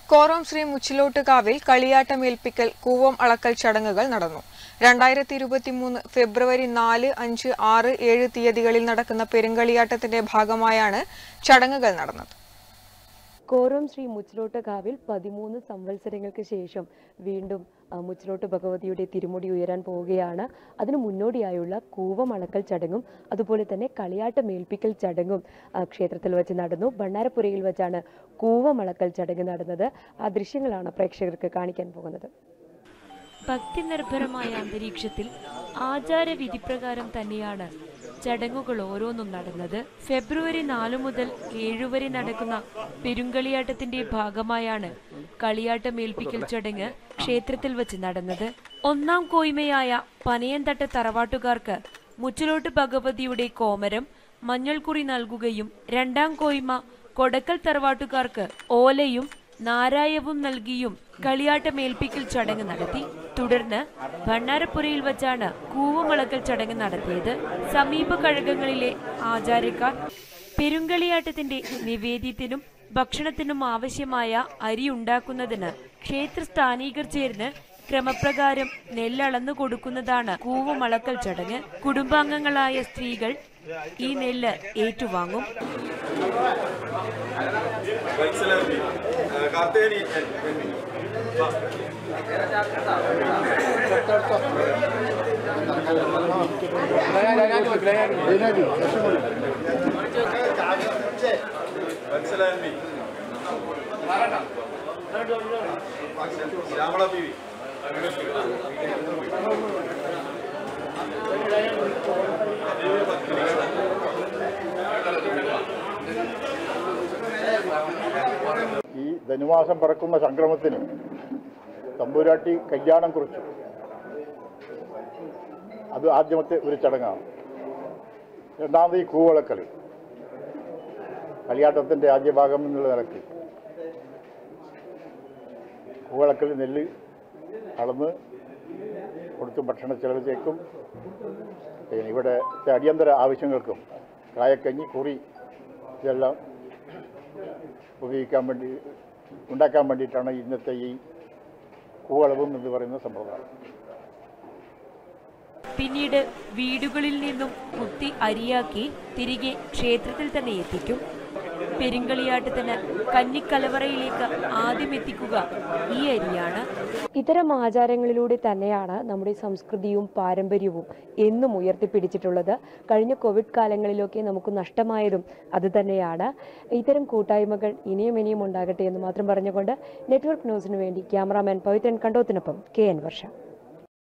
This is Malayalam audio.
കോറം ശ്രീ മുച്ചിലോട്ടുകാവിൽ കളിയാട്ടമേൽപ്പിക്കൽ കൂവം അളക്കൽ ചടങ്ങുകൾ നടന്നു രണ്ടായിരത്തി ഇരുപത്തിമൂന്ന് ഫെബ്രുവരി നാല് അഞ്ച് ആറ് ഏഴ് തീയതികളിൽ നടക്കുന്ന പെരുങ്കളിയാട്ടത്തിന്റെ ഭാഗമായാണ് ചടങ്ങുകൾ നടന്നത് കോറം ശ്രീ മുച്ചിലോട്ട് കാവിൽ പതിമൂന്ന് സംവത്സരങ്ങൾക്ക് ശേഷം വീണ്ടും ആ, മുച്ചിലോട്ട് ഭഗവതിയുടെ തിരുമുടി ഉയരാൻ പോവുകയാണ് അതിനു മുന്നോടിയായുള്ള കൂവമളക്കൽ ചടങ്ങും അതുപോലെ തന്നെ കളിയാട്ടമേൽപ്പിക്കൽ ചടങ്ങും ആ, ക്ഷേത്രത്തിൽ വെച്ച് നടന്നു ഭണ്ണാരപ്പുരയിൽ വെച്ചാണ് കൂവമളക്കൽ ചടങ്ങ് നടന്നത് ആ ദൃശ്യങ്ങളാണ് പ്രേക്ഷകർക്ക് കാണിക്കാൻ പോകുന്നത് ഭക്തി നിർഭരമായ അന്തരീക്ഷത്തിൽ ആചാരവിധിപ്രകാരം തന്നെയാണ് ചടങ്ങുകൾ ഓരോന്നും നടന്നത് ഫെബ്രുവരി നാലു മുതൽ ഏഴു വരെ നടക്കുന്ന പെരുങ്കളിയാട്ടത്തിന്റെ ഭാഗമായാണ് കളിയാട്ടമേൽപ്പിക്കൽ ചടങ്ങ് ക്ഷേത്രത്തിൽ വെച്ച് നടന്നത് ഒന്നാം കോയ്മയായ പനയന്തട്ട തറവാട്ടുകാർക്ക് മുച്ചിലോട്ട് ഭഗവതിയുടെ കോമരം മഞ്ഞൾക്കുറി നൽകുകയും രണ്ടാം കോയ്മ കൊടക്കൽ തറവാട്ടുകാർക്ക് ഓലയും നാരായവും നൽകിയും കളിയാട്ടമേൽപ്പിക്കൽ ചടങ്ങ് നടത്തി തുടർന്ന് ഭണ്ണാരപ്പുരയിൽ വച്ചാണ് കൂവമളക്കൽ ചടങ്ങ് നടത്തിയത് സമീപ കഴകങ്ങളിലെ ആചാര്യക്കാർ പെരുങ്കളിയാട്ടത്തിന്റെ നിവേദ്യത്തിനും ഭക്ഷണത്തിനും ആവശ്യമായ അരി ഉണ്ടാക്കുന്നതിന് ക്ഷേത്രസ്ഥാനീകർ ചേർന്ന് ക്രമപ്രകാരം നെല്ലളന്നു കൊടുക്കുന്നതാണ് കൂവമളക്കൽ ചടങ്ങ് കുടുംബാംഗങ്ങളായ സ്ത്രീകൾ ഈ നെല്ല് ഏറ്റുവാങ്ങും വത്സലർമ്മി കാർത്തേനി എൻമി വത്സലർമ്മി ശ്യാമള ബീവി ഈ ധനുമാസം പിറക്കുന്ന സംക്രമത്തിന് തമ്പുരാട്ടി കല്യാണം കുറിച്ചു അത് ആദ്യമത്തെ ഒരു ചടങ്ങാണ് രണ്ടാമത് ഈ കൂവളക്കളി കളിയാട്ടത്തിൻ്റെ ആദ്യ ഭാഗം എന്നുള്ള നിലയ്ക്ക് കൂവളക്കളി നെല്ല് അളന്ന് കൊടുത്ത് ഭക്ഷണ ചെലവ് ചേക്കും പിന്നെ ഇവിടെ അടിയന്തര ആവശ്യങ്ങൾക്കും കായക്കഞ്ഞി കുറി ഇതെല്ലാം ഉപയോഗിക്കാൻ വേണ്ടി ഉണ്ടാക്കാൻ വേണ്ടിയിട്ടാണ് ഇന്നത്തെ ഈ കൂവളവും എന്ന് പറയുന്ന സമ്പ്രദായം പിന്നീട് വീടുകളിൽ നിന്നും കുത്തി അരിയാക്കി തിരികെ ക്ഷേത്രത്തിൽ തന്നെ എത്തിക്കും പെരുങ്കളിയാട്ടത്തിന് കന്നിക്കലവറയിലേക്ക് ആദ്യം എത്തിക്കുക ഈ അരിയാണ് ഇത്തരം ആചാരങ്ങളിലൂടെ തന്നെയാണ് നമ്മുടെ സംസ്കൃതിയും പാരമ്പര്യവും എന്നും ഉയർത്തിപ്പിടിച്ചിട്ടുള്ളത് കഴിഞ്ഞ കോവിഡ് കാലങ്ങളിലൊക്കെ നമുക്ക് നഷ്ടമായതും അത് തന്നെയാണ് ഇത്തരം കൂട്ടായ്മകൾ ഇനിയും ഇനിയും ഉണ്ടാകട്ടെ എന്ന് മാത്രം പറഞ്ഞുകൊണ്ട് നെറ്റ്വർക്ക് ന്യൂസിനു വേണ്ടി ക്യാമറാമാൻ പവിത്രൻ കണ്ടോത്തിനൊപ്പം കെ എൻ വർഷ